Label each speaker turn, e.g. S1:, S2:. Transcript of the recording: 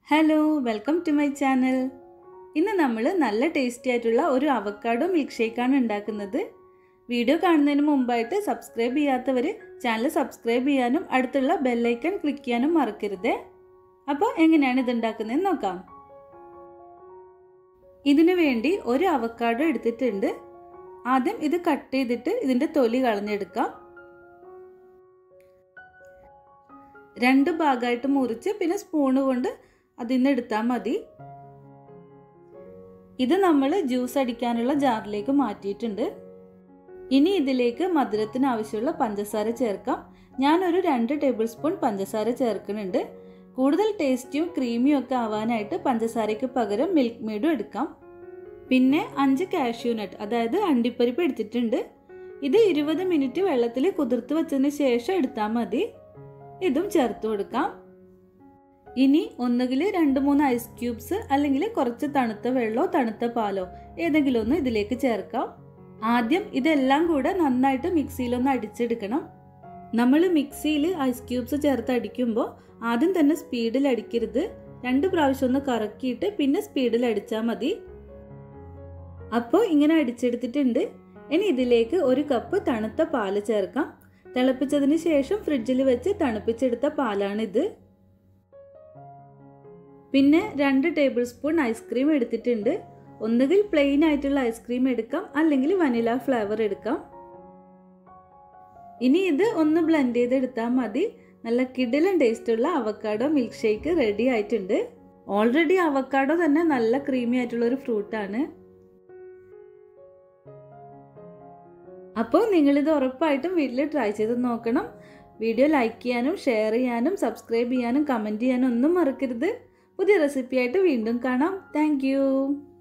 S1: hello welcome to my channel ഇന്ന് നമ്മൾ നല്ല ടേസ്റ്റി ആയിട്ടുള്ള ഒരു അവക്കാഡോ മിൽക്ക് ഷേക്കാണ് ഉണ്ടാക്കുന്നത് വീഡിയോ കാണുന്നതിന് മുമ്പായിട്ട് സബ്സ്ക്രൈബ് ചെയ്യാത്തവർ ചാനൽ സബ്സ്ക്രൈബ് ചെയ്യാനും അടുത്തുള്ള ബെല്ലൈക്കൺ ക്ലിക്ക് ചെയ്യാനും മറക്കരുത് അപ്പോൾ എങ്ങനെയാണ് ഇത് ഉണ്ടാക്കുന്നതെന്ന് നോക്കാം ഇതിനു വേണ്ടി ഒരു അവക്കാഡോ എടുത്തിട്ടുണ്ട് ആദ്യം ഇത് കട്ട് ചെയ്തിട്ട് ഇതിൻ്റെ തൊലി കളഞ്ഞെടുക്കാം രണ്ട് ഭാഗമായിട്ട് മുറിച്ച് പിന്നെ സ്പൂണ് കൊണ്ട് അതിൽ നിന്ന് എടുത്താൽ മതി ഇത് നമ്മൾ ജ്യൂസ് അടിക്കാനുള്ള ജാറിലേക്ക് മാറ്റിയിട്ടുണ്ട് ഇനി ഇതിലേക്ക് മധുരത്തിന് ആവശ്യമുള്ള പഞ്ചസാര ചേർക്കാം ഞാനൊരു രണ്ട് ടേബിൾ സ്പൂൺ പഞ്ചസാര ചേർക്കുന്നുണ്ട് കൂടുതൽ ടേസ്റ്റിയും ക്രീമിയും ഒക്കെ ആവാനായിട്ട് പഞ്ചസാരയ്ക്ക് പകരം മിൽക്ക് മെയ്ഡും എടുക്കാം പിന്നെ അഞ്ച് കാഷ്യൂ നട്ട് അതായത് അണ്ടിപ്പരിപ്പ് എടുത്തിട്ടുണ്ട് ഇത് ഇരുപത് മിനിറ്റ് വെള്ളത്തിൽ കുതിർത്ത് വെച്ചതിന് ശേഷം എടുത്താൽ മതി ഇതും ചേർത്ത് കൊടുക്കാം ഇനി ഒന്നുകിൽ രണ്ട് മൂന്ന് ഐസ് ക്യൂബ്സ് അല്ലെങ്കിൽ കുറച്ച് തണുത്ത വെള്ളമോ തണുത്ത പാലോ ഏതെങ്കിലും ഒന്ന് ഇതിലേക്ക് ചേർക്കാം ആദ്യം ഇതെല്ലാം കൂടെ നന്നായിട്ട് മിക്സിയിലൊന്ന് അടിച്ചെടുക്കണം നമ്മൾ മിക്സിയിൽ ഐസ് ക്യൂബ്സ് ചേർത്ത് അടിക്കുമ്പോൾ ആദ്യം തന്നെ സ്പീഡിൽ അടിക്കരുത് രണ്ട് പ്രാവശ്യം ഒന്ന് കറക്കിയിട്ട് പിന്നെ സ്പീഡിൽ അടിച്ചാൽ മതി അപ്പോൾ ഇങ്ങനെ അടിച്ചെടുത്തിട്ടുണ്ട് ഇനി ഇതിലേക്ക് ഒരു കപ്പ് തണുത്ത പാല് ചേർക്കാം തിളപ്പിച്ചതിന് ശേഷം ഫ്രിഡ്ജിൽ വെച്ച് തണുപ്പിച്ചെടുത്ത പാലാണിത് പിന്നെ രണ്ട് ടേബിൾ സ്പൂൺ ഐസ്ക്രീം എടുത്തിട്ടുണ്ട് ഒന്നുകിൽ പ്ലെയിൻ ആയിട്ടുള്ള ഐസ്ക്രീം എടുക്കാം അല്ലെങ്കിൽ വനില ഫ്ലേവർ എടുക്കാം ഇനി ഇത് ഒന്ന് ബ്ലെൻഡ് ചെയ്തെടുത്താൽ മതി നല്ല കിടിലൻ ടേസ്റ്റുള്ള അവക്കാഡോ മിൽക്ക് ഷേക്ക് റെഡി ആയിട്ടുണ്ട് ഓൾറെഡി അവക്കാഡോ തന്നെ നല്ല ക്രീമി ആയിട്ടുള്ള ഒരു ഫ്രൂട്ടാണ് അപ്പോൾ നിങ്ങളിത് ഉറപ്പായിട്ടും വീട്ടിൽ ട്രൈ ചെയ്ത് നോക്കണം വീഡിയോ ലൈക്ക് ചെയ്യാനും ഷെയർ ചെയ്യാനും സബ്സ്ക്രൈബ് ചെയ്യാനും കമൻറ്റ് ചെയ്യാനും ഒന്നും മറക്കരുത് പുതിയ റെസിപ്പിയായിട്ട് വീണ്ടും കാണാം താങ്ക്